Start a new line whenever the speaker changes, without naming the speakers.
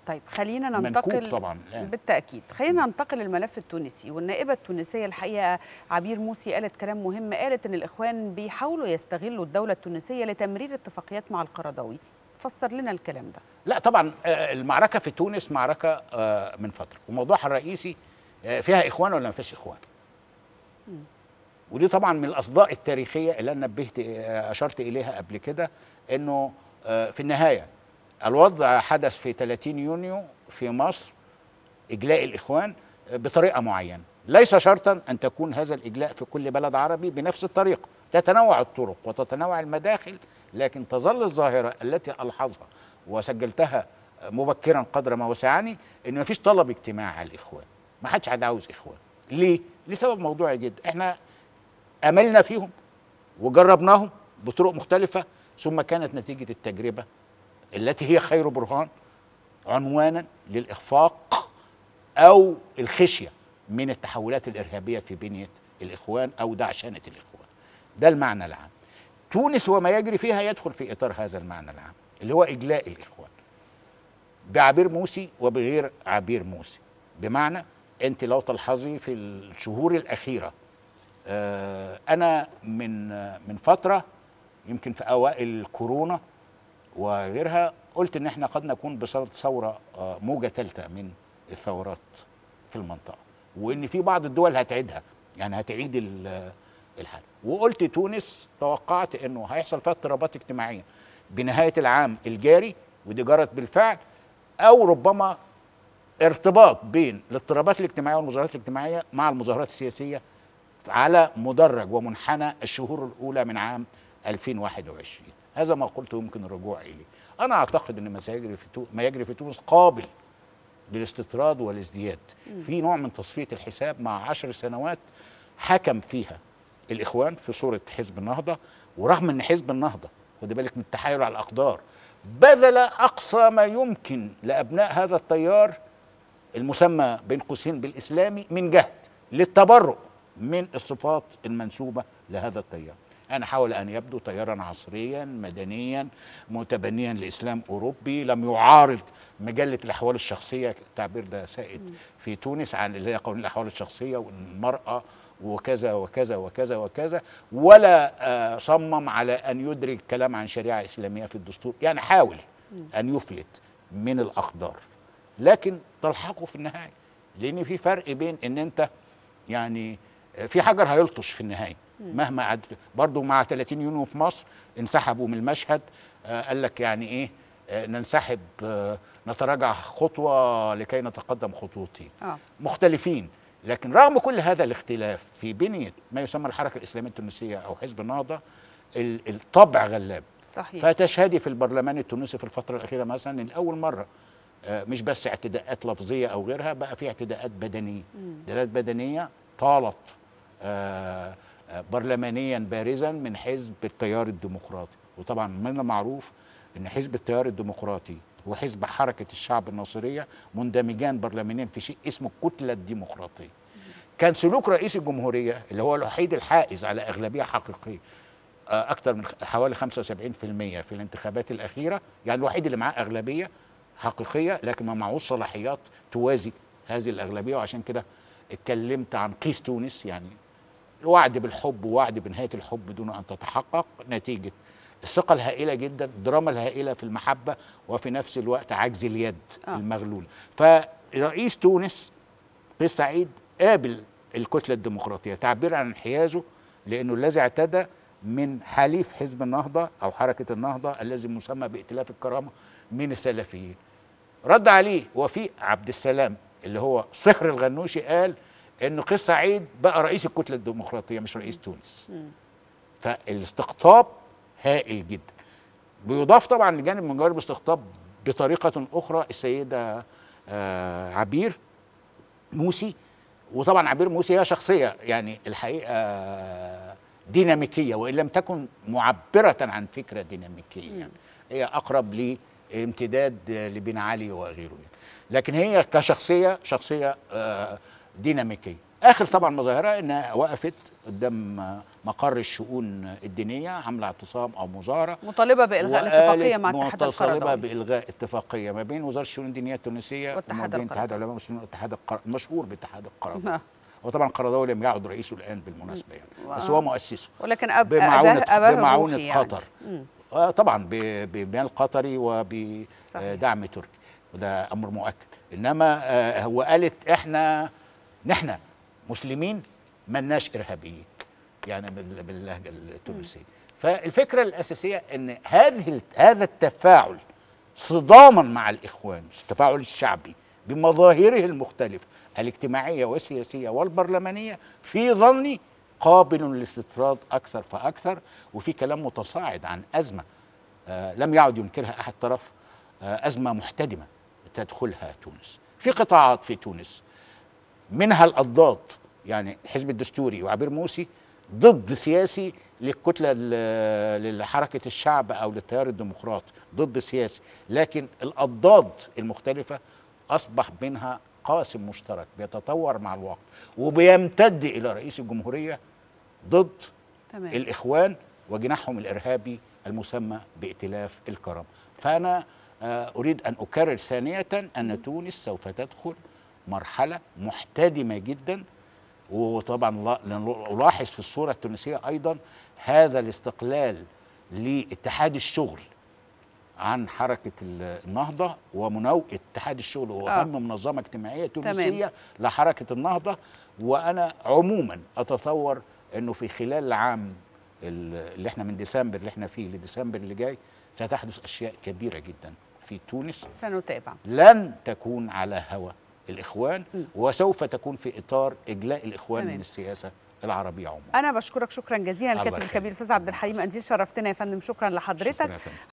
طيب خلينا
منكوب
ننتقل
طبعا الآن.
بالتاكيد خلينا ننتقل للملف التونسي والنائبه التونسيه الحقيقه عبير موسي قالت كلام مهم قالت ان الاخوان بيحاولوا يستغلوا الدوله التونسيه لتمرير اتفاقيات مع القرضاوي فسر لنا الكلام ده
لا طبعا آه، المعركه في تونس معركه آه، من فتره وموضوعها الرئيسي آه، فيها اخوان ولا ما فيش اخوان ودي طبعا من الاصداء التاريخيه اللي انا نبهت آه، اشرت اليها قبل كده انه آه، في النهايه الوضع حدث في 30 يونيو في مصر اجلاء الاخوان آه، بطريقه معينه ليس شرطا ان تكون هذا الاجلاء في كل بلد عربي بنفس الطريقه تتنوع الطرق وتتنوع المداخل لكن تظل الظاهره التي الحظها وسجلتها مبكرا قدر ما وسعني ان مفيش طلب اجتماع على الاخوان ما حدش عاد عاوز اخوان ليه لسبب موضوعي جدا احنا املنا فيهم وجربناهم بطرق مختلفه ثم كانت نتيجه التجربه التي هي خير برهان عنوانا للاخفاق او الخشيه من التحولات الارهابيه في بنيه الاخوان او دعشنه الاخوان ده المعنى العام تونس وما يجري فيها يدخل في اطار هذا المعنى العام اللي هو اجلاء الاخوان بعبير موسي وبغير عبير موسي بمعنى انت لو تلحظي في الشهور الاخيره آه، انا من آه، من فتره يمكن في اوائل كورونا وغيرها قلت ان احنا قد نكون بصدد ثوره آه، موجه ثالثه من الثورات في المنطقه وان في بعض الدول هتعيدها يعني هتعيد ال- الحال وقلت تونس توقعت انه هيحصل فيها اضطرابات اجتماعيه بنهايه العام الجاري ودي جرت بالفعل او ربما ارتباط بين الاضطرابات الاجتماعيه والمظاهرات الاجتماعيه مع المظاهرات السياسيه على مدرج ومنحنى الشهور الاولى من عام 2021 هذا ما قلته يمكن الرجوع اليه انا اعتقد ان ما سيجري في تو... ما يجري في تونس قابل للاستطراد والازدياد في نوع من تصفيه الحساب مع عشر سنوات حكم فيها الاخوان في صوره حزب النهضه ورغم ان حزب النهضه خد بالك من التحايل على الاقدار بذل اقصى ما يمكن لابناء هذا التيار المسمى بين قوسين بالاسلامي من جهد للتبرؤ من الصفات المنسوبه لهذا التيار. انا حاول ان يبدو تيارا عصريا مدنيا متبنيا لاسلام اوروبي لم يعارض مجله الاحوال الشخصيه التعبير ده سائد في تونس عن اللي هي قانون الاحوال الشخصيه والمراه وكذا وكذا وكذا وكذا ولا آه، صمم على ان يدرك كلام عن شريعه اسلاميه في الدستور يعني حاول ان يفلت من الاقدار لكن تلحقه في النهايه لان في فرق بين ان انت يعني في حجر هيلطش في النهايه مهما عد برضو مع 30 يونيو في مصر انسحبوا من المشهد آه قال لك يعني ايه آه ننسحب آه نتراجع خطوه لكي نتقدم خطوتين
اه
مختلفين لكن رغم كل هذا الاختلاف في بنيه ما يسمى الحركه الاسلاميه التونسيه او حزب النهضه ال- الطبع غلاب
صحيح
فتشهدي في البرلمان التونسي في الفترة الأخيرة مثلا إن أول مرة آه، مش بس اعتداءات لفظية أو غيرها بقى في اعتداءات بدنية اعتداءات بدنية طالت آه، آه، برلمانيا بارزا من حزب التيار الديمقراطي وطبعا من المعروف ان حزب التيار الديمقراطي وحزب حركة الشعب الناصرية مندمجان برلمانيا في شيء اسمه الكتلة الديمقراطية كان سلوك رئيس الجمهورية اللي هو الوحيد الحائز على أغلبية حقيقية آه، أكثر من خ- حوالي 75% في الانتخابات الأخيرة يعني الوحيد اللي معاه أغلبية حقيقية لكن ما معهوش صلاحيات توازي هذه الأغلبية وعشان كده اتكلمت عن قيس تونس يعني الوعد بالحب ووعد بنهاية الحب دون أن تتحقق نتيجة الثقة الهائلة جدا الدراما الهائلة في المحبة وفي نفس الوقت عجز اليد
آه.
آه. المغلول فرئيس تونس قيس سعيد قابل الكتلة الديمقراطية تعبيرا عن انحيازه لأنه الذي اعتدى من حليف حزب النهضة أو حركة النهضة الذي مسمى بائتلاف الكرامة من السلفيين رد عليه وفي عبد السلام اللي هو صهر الغنوشي قال ان قيس سعيد بقى رئيس الكتله الديمقراطيه مش رئيس تونس فالاستقطاب هائل جدا بيضاف طبعا لجانب من جوانب الاستقطاب بطريقه اخرى السيده آه، عبير موسي وطبعا عبير موسي هي شخصيه يعني الحقيقه ديناميكيه وان لم تكن معبره عن فكره ديناميكيه يعني هي اقرب لامتداد لبن علي وغيره يعني. لكن هي كشخصيه شخصيه آه، ديناميكيه اخر طبعا مظاهرها انها وقفت قدام آه، مقر الشؤون الدينيه عامله اعتصام او مظاهره
مطالبه بالغاء الاتفاقيه مع الاتحاد
متصلبه
القرضاوي
بالغاء اتفاقيه ما بين وزاره الشؤون الدينيه التونسيه
والاتحاد
وما بين اتحاد
القرضاوي.
علماء المسلمين والاتحاد القر... مشهور باتحاد القرضاوي
نعم.
وطبعا القرضاوي لم يعد رئيسه الان بالمناسبه يعني بس
و-
هو مؤسسه
ولكن أب
بمعونة
أباه أباه
بمعونة
الروحي يعني.
قطر
مم.
آه طبعا ب- بمال قطري
صحيح.
وبدعم تركي وده امر مؤكد انما آه هو قالت احنا نحن مسلمين ملناش ارهابيين يعني بال- باللهجه التونسيه فالفكره الاساسيه ان هذه ال- هذا التفاعل صداما مع الاخوان التفاعل الشعبي بمظاهره المختلفه الاجتماعيه والسياسيه والبرلمانيه في ظني قابل للاستطراد اكثر فاكثر وفي كلام متصاعد عن ازمه آه لم يعد ينكرها احد طرف آه ازمه محتدمه تدخلها تونس في قطاعات في تونس منها الأضداد يعني الحزب الدستوري وعبير موسي ضد سياسي للكتلة ال- لحركة الشعب أو للتيار الديمقراطي ضد سياسي لكن الأضداد المختلفة أصبح منها قاسم مشترك بيتطور مع الوقت وبيمتد إلى رئيس الجمهورية ضد
تمام
الإخوان وجناحهم الإرهابي المسمى بائتلاف الكرم فأنا آه، أريد أن أكرر ثانية أن تونس سوف تدخل مرحلة محتدمة جدا وطبعا لا- ألاحظ في الصورة التونسية أيضا هذا الاستقلال لاتحاد الشغل عن حركة ال- النهضة ومناوئة اتحاد الشغل هو
آه.
أهم منظمة اجتماعية تونسية لحركة النهضة وأنا عموما أتصور أنه في خلال العام ال- اللي احنا من ديسمبر اللي احنا فيه لديسمبر اللي جاي ستحدث أشياء كبيرة جدا في تونس
سنتابع
لن تكون على هوى الإخوان وسوف تكون في إطار إجلاء الإخوان
تمام.
من السياسة العربية عموما
انا بشكرك شكرا جزيلا
الله
الكاتب
يخليك.
الكبير استاذ عبد الحليم انديل شرفتنا يا فندم شكرا لحضرتك
شكرا يا فندم.